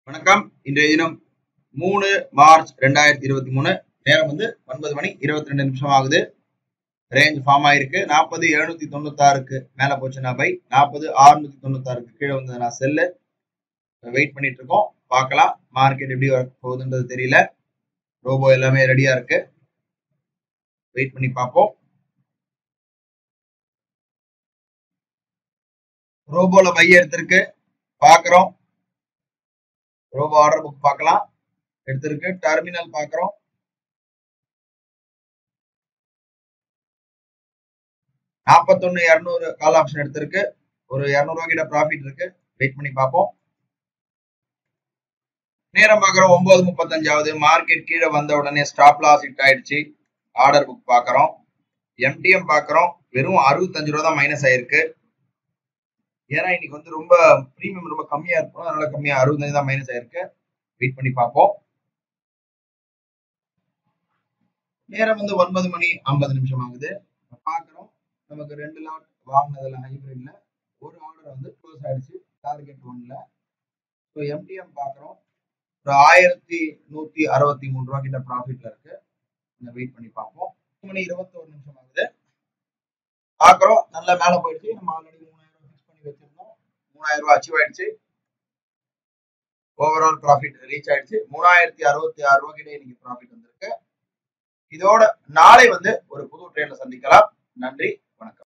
வணக்கம் இன்றைய தினம் மூணு மார்ச் ரெண்டாயிரத்தி இருபத்தி மூணு நேரம் வந்து ஒன்பது மணி இருபத்தி ரெண்டு நிமிஷம் ஆகுது ரேஞ்ச் ஃபார்ம் ஆயிருக்கு நாற்பது எழுநூத்தி தொண்ணூத்தாறுக்கு மேல போச்சுன்னா பை நாற்பது ஆறுநூத்தி தொண்ணூத்தாறுக்கு கீழே வந்ததுன்னா செல்லு வெயிட் பண்ணிட்டு இருக்கோம் பார்க்கலாம் மார்க்கெட் எப்படி வர போகுதுன்றது தெரியல ரோபோ எல்லாமே ரெடியா இருக்கு வெயிட் பண்ணி பார்ப்போம் ரோபோல பை எடுத்திருக்கு பார்க்குறோம் ரோபோ ஆர்டர் புக் பார்க்கலாம் எடுத்திருக்கு டெர்மினல் பார்க்குறோம் நாற்பத்தொன்னு இரநூறு கால் ஆப்ஷன் எடுத்திருக்கு ஒரு இரநூறுவா கிட்ட ப்ராஃபிட் இருக்கு வெயிட் பண்ணி பார்ப்போம் நேரம் பார்க்குறோம் ஒன்பது முப்பத்தஞ்சாவது மார்க்கெட் கீழே வந்த உடனே ஸ்டாப் லாஸ் ஹிட் ஆயிடுச்சு ஆர்டர் புக் பார்க்குறோம் எம்டிஎம் பார்க்குறோம் வெறும் அறுபத்தஞ்சு ரூபா தான் மைனஸ் ஆயிருக்கு ஏன்னா இன்னைக்கு வந்து ரொம்ப ப்ரீமியம் ரொம்ப கம்மியா இருக்கும் அதனால கம்மியா அறுபத்தஞ்சு தான் மைனஸ் ஆயிருக்கு வெயிட் பண்ணி பார்ப்போம் நேரம் வந்து ஒன்பது மணி ஐம்பது நிமிஷம் ஆகுது பார்க்குறோம் நமக்கு ரெண்டு லாட் வாங்கினதுல ஹைபிரிட்ல ஒரு ஆர்டர் வந்து க்ளோஸ் ஆயிடுச்சு டார்கெட் ஒன்ல ஸோ எம்டிஎம் பார்க்குறோம் ஒரு ஆயிரத்தி நூத்தி அறுபத்தி மூணு ரூபா கிட்ட ப்ராஃபிட்ல இருக்கு வெயிட் பண்ணி பார்ப்போம் மணி இருபத்தோரு நிமிஷம் ஆகுது பார்க்குறோம் நல்லா மேலே போயிடுச்சு நம்ம ஆல்ரெடி மூணாயிரம் ஃபிக்ஸ் பண்ணி வச்சிருந்தோம் மூணாயிரம் ரூபாய் அச்சீவ் ஆயிடுச்சு ஓவரால் ப்ராஃபிட் ரீச் ஆயிடுச்சு மூணாயிரத்தி அறுபத்தி ஆறு ரூபா கிட்ட இன்னைக்கு ப்ராஃபிட் வந்திருக்கு இதோட நாளை வந்து ஒரு புது ட்ரெயின்ல சந்திக்கலாம் நன்றி வணக்கம்